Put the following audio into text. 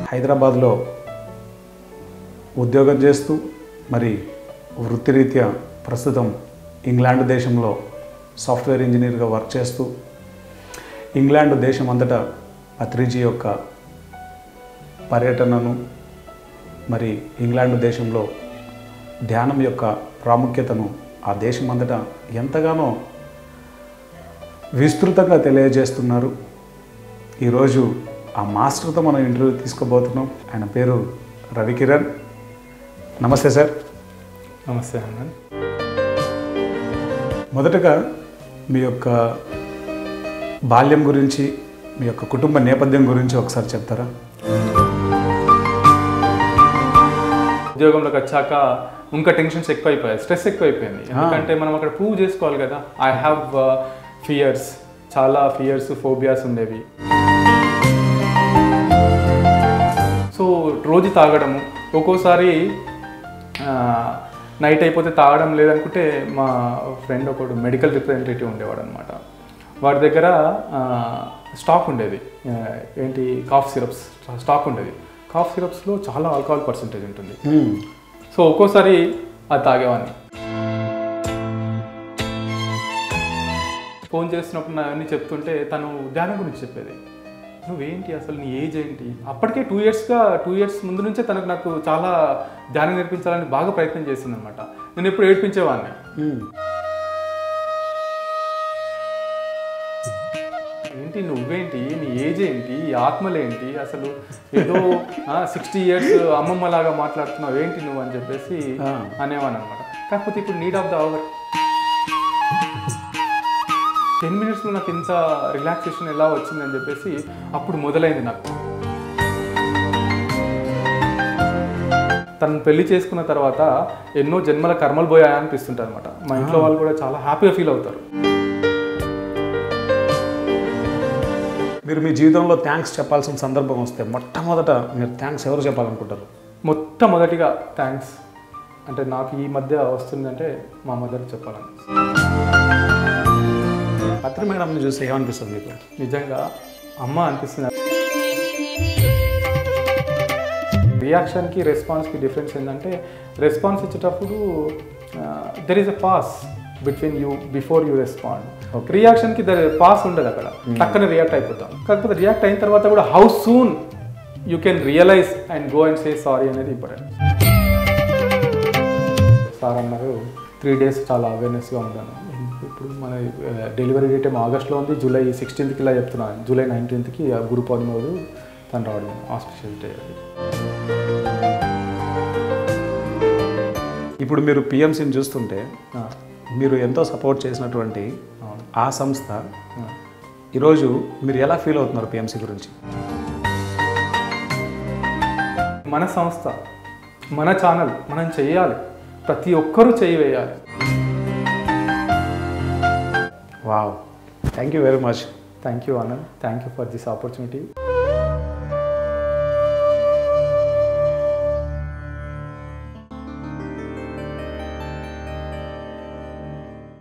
హైదరాబాద్లో ఉద్యోగం చేస్తూ మరి వృత్తిరీత్యా ప్రస్తుతం ఇంగ్లాండ్ దేశంలో సాఫ్ట్వేర్ ఇంజనీర్గా వర్క్ చేస్తూ ఇంగ్లాండ్ దేశం అంతటా పత్రిజీ యొక్క పర్యటనను మరి ఇంగ్లాండ్ దేశంలో ధ్యానం యొక్క ప్రాముఖ్యతను ఆ దేశం అంతటా ఎంతగానో విస్తృతంగా తెలియజేస్తున్నారు ఈరోజు ఆ మాస్టర్తో మనం ఇంటర్వ్యూ తీసుకోబోతున్నాం ఆయన పేరు రవికిరణ్ నమస్తే సార్ నమస్తే ఆనంద్ మొదటగా మీ యొక్క బాల్యం గురించి మీ యొక్క కుటుంబ నేపథ్యం గురించి ఒకసారి చెప్తారా ఉద్యోగంలోకి వచ్చాక ఇంకా టెన్షన్స్ ఎక్కువైపోయాయి స్ట్రెస్ ఎక్కువైపోయింది ఎందుకంటే మనం అక్కడ ప్రూవ్ చేసుకోవాలి కదా ఐ హ్యావ్ ఫియర్స్ చాలా ఫియర్స్ ఫోబియాస్ ఉండేవి సో రోజు తాగడము ఒక్కోసారి నైట్ అయిపోతే తాగడం లేదనుకుంటే మా ఫ్రెండ్ ఒకడు మెడికల్ రిప్రజెంటేటివ్ ఉండేవాడు అనమాట వాడి దగ్గర స్టాక్ ఉండేది ఆ, ఏంటి కాఫ్ సిరప్స్ స్టాక్ ఉండేది కాఫ్ సిరప్స్లో చాలా ఆల్కహాల్ పర్సంటేజ్ ఉంటుంది సో ఒక్కోసారి అది తాగేవాడిని ఫోన్ చేస్తున్నప్పుడు నా అన్నీ చెప్తుంటే తను ధ్యానం గురించి చెప్పేది నువ్వేంటి అసలు నీ ఏజ్ ఏంటి అప్పటికే టూ ఇయర్స్గా టూ ఇయర్స్ ముందు నుంచే తనకు నాకు చాలా ధ్యానం నేర్పించాలని బాగా ప్రయత్నం చేసింది అనమాట నేను ఎప్పుడు ఏడ్పించేవాడిని ఏంటి నువ్వేంటి నీ ఏజ్ ఏంటి ఈ ఆత్మలేంటి అసలు ఏదో సిక్స్టీ ఇయర్స్ అమ్మమ్మ లాగా మాట్లాడుతున్నావు ఏంటి నువ్వు అని చెప్పేసి ఆ. అనేవాను అనమాట కాకపోతే ఇప్పుడు need of the hour ten మినిట్స్లో నాకు ఇంత రిలాక్సేషన్ ఎలా వచ్చిందని చెప్పేసి అప్పుడు మొదలైంది నాకు తను పెళ్లి చేసుకున్న తర్వాత ఎన్నో జన్మల కర్మలు పోయాయా అనిపిస్తుంటారు అనమాట మా ఇంట్లో వాళ్ళు కూడా చాలా హ్యాపీగా ఫీల్ అవుతారు మీరు మీ జీవితంలో థ్యాంక్స్ చెప్పాల్సిన సందర్భం వస్తే మొట్టమొదట మీరు థ్యాంక్స్ ఎవరు చెప్పాలనుకుంటారు మొట్టమొదటిగా థ్యాంక్స్ అంటే నాకు ఈ మధ్య వస్తుందంటే మా మదర్ చెప్పాలని పత్రి మేడంని చూస్తే ఏమనిపిస్తుంది మీకు నిజంగా అమ్మ అనిపిస్తుంది రియాక్షన్కి రెస్పాన్స్కి డిఫరెన్స్ ఏంటంటే రెస్పాన్స్ ఇచ్చేటప్పుడు there is a pause between you before you respond రియాక్షన్కి దర్ పాస్ ఉండదు అక్కడ టక్కన రియాక్ట్ అయిపోతాం కాకపోతే రియాక్ట్ అయిన తర్వాత కూడా how soon you can realise and go and say sorry అనేది ఇంపార్టెంట్ సార్ అన్నారు త్రీ డేస్ చాలా అవేర్నెస్గా ఉన్నాను ఇప్పుడు మన డెలివరీ డేట్ ఏమో ఆగస్ట్లో ఉంది జూలై సిక్స్టీన్త్కి ఇలా చెప్తున్నాను జూలై నైన్టీన్త్కి గురు పౌర్ణమి రోజు తను రావడం హాస్పిటల్ డే అది ఇప్పుడు మీరు పిఎంసీని చూస్తుంటే ఆ, మీరు ఎంతో సపోర్ట్ చేసినటువంటి అవును ఆ సంస్థ ఆ. ఈరోజు మీరు ఎలా ఫీల్ అవుతున్నారు పిఎంసీ గురించి మన సంస్థ మన ఛానల్ మనం చేయాలి ప్రతి ఒక్కరూ చేయి వేయాలి wow thank you very much thank you Anant thank you for this opportunity